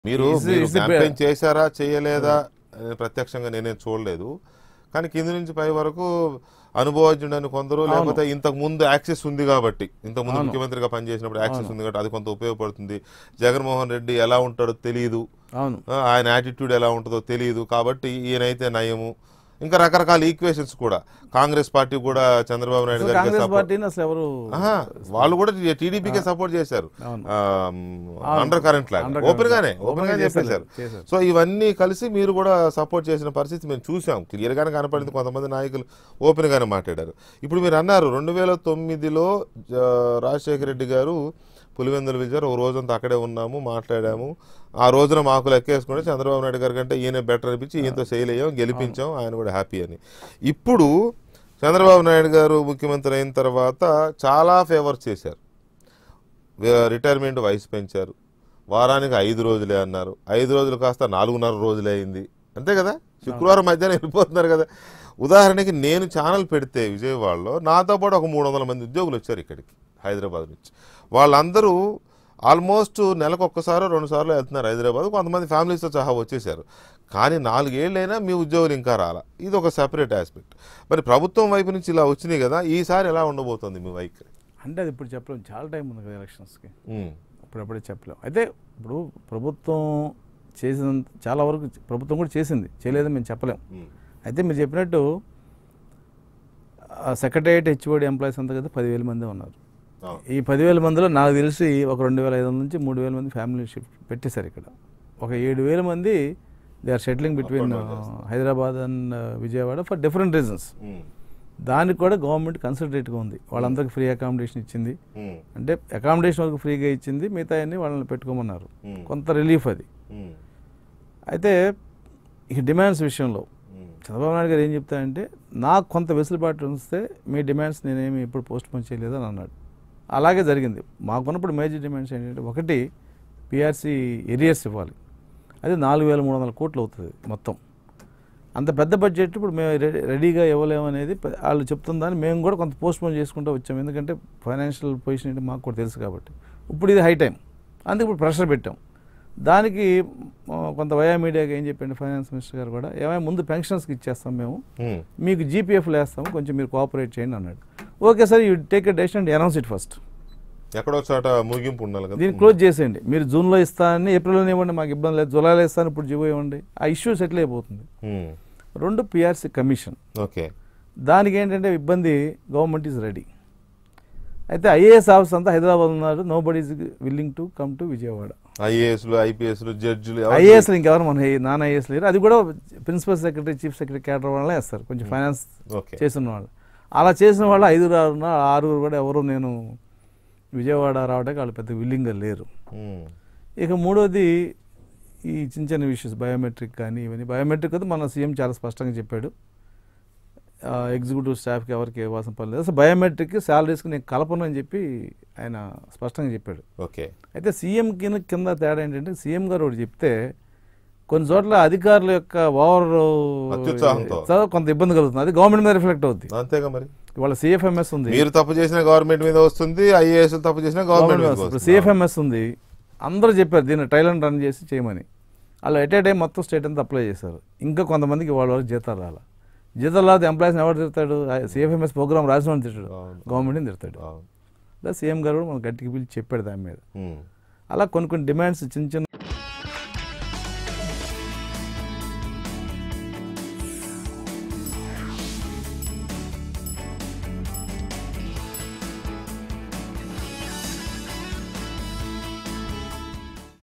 మీరు Is- మీరు is the campaign చేశారా చేయలేదా అని ప్రత్యక్షంగా నేనేం చూడలేదు కానీ కింద నుంచి పై వరకు అనుభవజ్ఞుడని కొందరు లేకపోతే ఇంతకు ముందు యాక్సెస్ ఉంది కాబట్టి ఇంతకు ముందు ముఖ్యమంత్రిగా పనిచేసినప్పుడు యాక్సెస్ ఉంది కాబట్టి అది కొంత ఉపయోగపడుతుంది జగన్మోహన్ రెడ్డి ఎలా ఉంటాడో తెలియదు అవును ఆ, ఆయన యాటిట్యూడ్ ఎలా ఉంటుందో తెలియదు కాబట్టి ఈయనైతే నయము ఇంకా రకరకాల ఈక్వేషన్స్ కూడా కాంగ్రెస్ పార్టీ కూడా చంద్రబాబు నాయుడు గారికి కాంగ్రెస్ support- పార్టీని అసలు ఎవరు ఆహా, వాళ్ళు కూడా టీడీపీకే సపోర్ట్ చేశారు అవును. అండర్ కరెంట్ లాగా Under ఓపెన్ current. గానే Open ఓపెన్ గా గా చెప్పేశారు చేశారు, చేశారు. సో ఇవన్నీ కలిసి మీరు కూడా సపోర్ట్ చేసిన పరిస్థితి మేము చూసాం క్లియర్ గానే కనపడింది కొంతమంది నాయకులు ఓపెన్ గానే మాట్లాడారు ఇప్పుడు మీరు అన్నారు రెండు వేల తొమ్మిదిలో జ- రాజశేఖర రెడ్డి గారు పులివెందుల విజయారు ఓ రోజంతా అక్కడే ఉన్నాము మాట్లాడాము ఆ రోజున మాకు లెక్కేసుకుంటే చంద్రబాబు నాయుడు గారి కంటే ఈయన బెటర్ అనిపించి ఈయనతో ఫెయిల్ అయ్యాం గెలిపించాం ఆయన కూడా హ్యాపీ అని ఇప్పుడు చంద్రబాబు నాయుడు గారు ముఖ్యమంత్రి అయిన తర్వాత చాలా ఫేవర్స్ చేశారు వే- రిటైర్మెంట్ వయసు పెంచారు వారానికి ఐదు రోజులే అన్నారు ఐదు రోజులు కాస్త నాలుగున్నర రోజులే అయింది అంతే కదా శుక్రవారం మధ్యాహ్నం వెళ్ళిపోతున్నారు కదా ఉదాహరణకి నేను ఛానల్ పెడితే విజయవాడలో నాతో పాటు ఒక మూడు వందల మంది ఉద్యోగులు వచ్చారు ఇక్కడికి హైదరాబాద్ నుంచి వాళ్ళందరూ ఆల్మోస్ట్ నెలకు ఒక్కసారో రెండు సార్లు వెళ్తున్నారు హైదరాబాద్ కొంతమంది ఫ్యామిలీస్తో సహా వచ్చేసారు కానీ నాలుగేళ్ళైనా మీ ఉద్యోగులు ఇంకా రాలా ఇది ఒక సెపరేట్ ఆస్పెక్ట్ మరి ప్రభుత్వం వైపు నుంచి ఇలా వచ్చినాయి కదా ఈసారి ఎలా ఉండబోతోంది మీ వైఖరి అంటే అది ఇప్పుడు చెప్పలేం చాలా టైం ఉంది కదా ఎలక్షన్స్కి ఉమ్, అప్పుడప్పుడే చెప్పలేం అయితే ఇప్పుడు ప్రభుత్వం చేసిన చాలా వరకు ప్రభుత్వం కూడా చేసింది చేయలేదని మేము చెప్పలేం ఉమ్, అయితే మీరు చెప్పినట్టు సెక్రటరియట్ హెచ్ఓడి ఎంప్లాయీస్ అంతా కదా పదివేల మంది ఉన్నారు అవును. ఈ పదివేల మందిలో నాకు తెలిసి ఒక రెండు వేల ఐదు వందల నుంచి మూడు వేల మంది ఫ్యామిలీ షిఫ్ట్ పెట్టేశారు ఇక్కడ ఒక ఏడు వేల మంది they are settling between Hyderabad and Vijayawada for different reasons um, దానికి కూడా గవర్నమెంట్ కన్సిడరేట్గా ఉంది వాళ్ళందరికీ ఫ్రీ అకామిడేషన్ ఇచ్చింది ఉమ్, అంటే అకామిడేషన్ వరకు ఫ్రీగా ఇచ్చింది మిగతా అన్ని వాళ్ళని పెట్టుకోమన్నారు ఉమ్, కొంత రిలీఫ్ అది ఉమ్, అయితే ఇక డిమాండ్స్ విషయంలో ఉమ్, చంద్రబాబు నాయుడు గారు ఏం చెప్తారంటే నాకు కొంత వెసులుబాటు ఉంచితే మీ డిమాండ్స్ నేనేమి ఎప్పుడు పోస్ట్ పోన్ చేయలేదు అని అన్నాడు అలాగే జరిగింది మాకున్నప్పుడు మేజర్ డిమాండ్స్ ఏంటంటే ఒకటి పిఆర్సీ ఏరియర్స్ ఇవ్వాలి అది నాలుగు వేల మూడు వందల కోట్లు అవుతుంది మొత్తం అంత పెద్ద బడ్జెట్ ఇప్పుడు మేము రెడీ- రెడీగా ఇవ్వలేము అనేది పె- వాళ్ళు చెప్తుందని మేము కూడా కొంత పోస్ట్ పోన్ చేసుకుంటూ వచ్చాం ఎందుకంటే ఫైనాన్షియల్ పొజిషన్ ఏంటి మాకు కూడా తెలుసు కాబట్టి ఇప్పుడు ఇది హై టైం అందుకే ఇప్పుడు ప్రెషర్ పెట్టాం దానికి ఆ, కొంత వయా మీడియాకి ఏం చెప్పండి ఫైనాన్స్ మినిస్టర్ గారు కూడా ఏమైనా ముందు పెన్షన్స్కి ఇచ్చేస్తాం మేము ఉమ్, మీకు జీపీఎఫ్లు వేస్తాము కొంచెం మీరు కోఆపరేట్ చేయండి అన్నాడు okay sir you take a decision and announce it first ఎక్కడో చోట ముగింపు ఉండాలి కదా దీన్ని క్లోజ్ చేసేయండి మీరు జూన్లో ఇస్తానని ఏప్రిల్లో ఇవ్వండి మాకు ఇబ్బంది లేదు జూలైలో ఇస్తాను ఇప్పుడు జీవో ఇవ్వండి ఆ ఇష్యూ సెటిల్ అయిపోతుంది ఉమ్, రెండు పిఆర్సీ కమిషన్ ఓకే దానికి ఏంటంటే ఇబ్బంది గవర్నమెంట్ ఈజ్ రెడీ అయితే ఐఏఎస్ ఆఫీస్ అంతా హైదరాబాద్ ఉన్నారు nobody is willing to come to Vijayawada ఐఏఎస్లు ఐపీఎస్లు జడ్జిలు ఐఏఎస్ ఇంకెవరు మన నాన్ ఐఏఎస్ లేరు అది కూడా principal secretary chief secretary cadre వాళ్ళే వేస్తారు కొంచెం ఫైనాన్స్ ఓకే చేసిన వాళ్ళు అలా చేసిన వాళ్ళు ఐదుగురు ఆరుగురు ఉన్నారు. ఆ ఆరుగురు కూడా ఎవరు నేను విజయవాడ రావడానికి వాళ్ళు పెద్ద విల్లింగ్గా లేరు ఉమ్, ఇక మూడోది ఈ చిన్న చిన్న విషయస్ బయోమెట్రిక్ కానీ ఇవన్నీ బయోమెట్రిక్ అయితే మన సీఎం చాలా స్పష్టంగా చెప్పాడు ఆ, ఎగ్జిక్యూటివ్ స్టాఫ్కి ఎవరికి ఇవ్వాల్సిన పని లేదు అసలు బయోమెట్రిక్ శాలరీస్కి నేను కలపను అని చెప్పి ఆయన స్పష్టంగా చెప్పాడు ఓకే అయితే సీఎం కింద కింద తేడా ఏంటంటే సీఎం గారు ఒకటి చెప్తే కొన్ని చోట్ల అధికారుల యొక్క ఓవర్ అత్యుత్సాహంతో. కొంత ఇబ్బంది కలుగుతుంది అది గవర్నమెంట్ మీద రిఫ్లెక్ట్ అవుద్ది అంతేగా మరి ఇవాళ సిఎఫ్ఎంఎస్ ఉంది మీరు తప్పు చేసిన గవర్నమెంట్ మీద వస్తుంది ఐఏఎస్ తప్పు చేసిన గవర్నమెంట్ మీద ఇప్పుడు వస్తుంది సిఎఫ్ఎంఎస్ ఉంది అందరూ చెప్పారు దీన్ని ట్రయల్ అండ్ రన్ చేసి చేయమని వాళ్ళు ఎట్ ఏ టైం మొత్తం స్టేట్ అంతా అప్లై చేశారు ఇంకా కొంతమందికి వాళ్ళ వరకు జీతాలు రాలా జీతాలు రాదు ఎంప్లాయీస్ని ఎవరు తిడతాడు సిఎఫ్ఎంఎస్ ప్రోగ్రామ్ రాసిన వాడిని తిట్టాడు అవును. గవర్నమెంట్ని తిడతాడు అవును. అలా సీఎం గారు కూడా మనకు గట్టికి పిలిచి చెప్పాడు దాని మీద ఉమ్. అలా కొన్ని కొన్ని డిమాండ్స్ చిన్న చిన్న